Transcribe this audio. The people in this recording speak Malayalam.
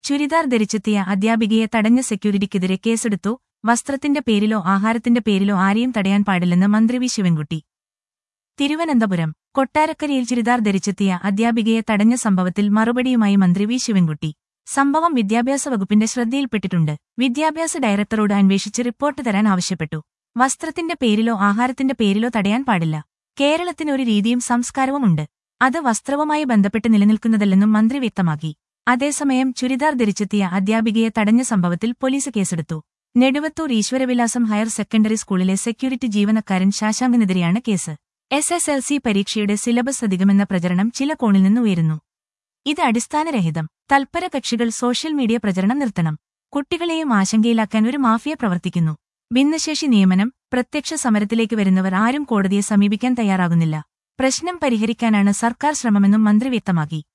ചുരിദാർ ധരിച്ചെത്തിയ അധ്യാപികയെ തടഞ്ഞ സെക്യൂരിറ്റിക്കെതിരെ കേസെടുത്തു വസ്ത്രത്തിന്റെ പേരിലോ ആഹാരത്തിന്റെ പേരിലോ ആരെയും തടയാൻ പാടില്ലെന്ന് മന്ത്രി വി ശിവൻകുട്ടി തിരുവനന്തപുരം കൊട്ടാരക്കരയിൽ ചുരിദാർ ധരിച്ചെത്തിയ അധ്യാപികയെ തടഞ്ഞ സംഭവത്തിൽ മറുപടിയുമായി മന്ത്രി വി ശിവൻകുട്ടി സംഭവം വിദ്യാഭ്യാസ വകുപ്പിന്റെ ശ്രദ്ധയിൽപ്പെട്ടിട്ടുണ്ട് വിദ്യാഭ്യാസ ഡയറക്ടറോട് അന്വേഷിച്ച് റിപ്പോർട്ട് തരാൻ ആവശ്യപ്പെട്ടു വസ്ത്രത്തിന്റെ പേരിലോ ആഹാരത്തിന്റെ പേരിലോ തടയാൻ പാടില്ല കേരളത്തിന് ഒരു രീതിയും സംസ്കാരവുമുണ്ട് അത് വസ്ത്രവുമായി ബന്ധപ്പെട്ട് നിലനിൽക്കുന്നതല്ലെന്നും മന്ത്രി വ്യക്തമാക്കി അതേസമയം ചുരിദാർ ധരിച്ചെത്തിയ അധ്യാപികയെ തടഞ്ഞ സംഭവത്തിൽ പോലീസ് കേസെടുത്തു നെടുവത്തൂർ ഈശ്വരവിലാസം ഹയർ സെക്കൻഡറി സ്കൂളിലെ സെക്യൂരിറ്റി ജീവനക്കാരൻ ശാശാങ്കിനെതിരെയാണ് case S S L C പരീക്ഷയുടെ സിലബസ് അധികമെന്ന പ്രചരണം ചില കോണിൽ നിന്ന് ഉയരുന്നു ഇത് അടിസ്ഥാനരഹിതം തൽപര കക്ഷികൾ സോഷ്യൽ മീഡിയ പ്രചരണം നിർത്തണം കുട്ടികളെയും ആശങ്കയിലാക്കാൻ ഒരു മാഫിയ പ്രവർത്തിക്കുന്നു ഭിന്നശേഷി നിയമനം പ്രത്യക്ഷ സമരത്തിലേക്ക് വരുന്നവർ ആരും കോടതിയെ സമീപിക്കാൻ തയ്യാറാകുന്നില്ല പ്രശ്നം പരിഹരിക്കാനാണ് സർക്കാർ ശ്രമമെന്നും മന്ത്രി വ്യക്തമാക്കി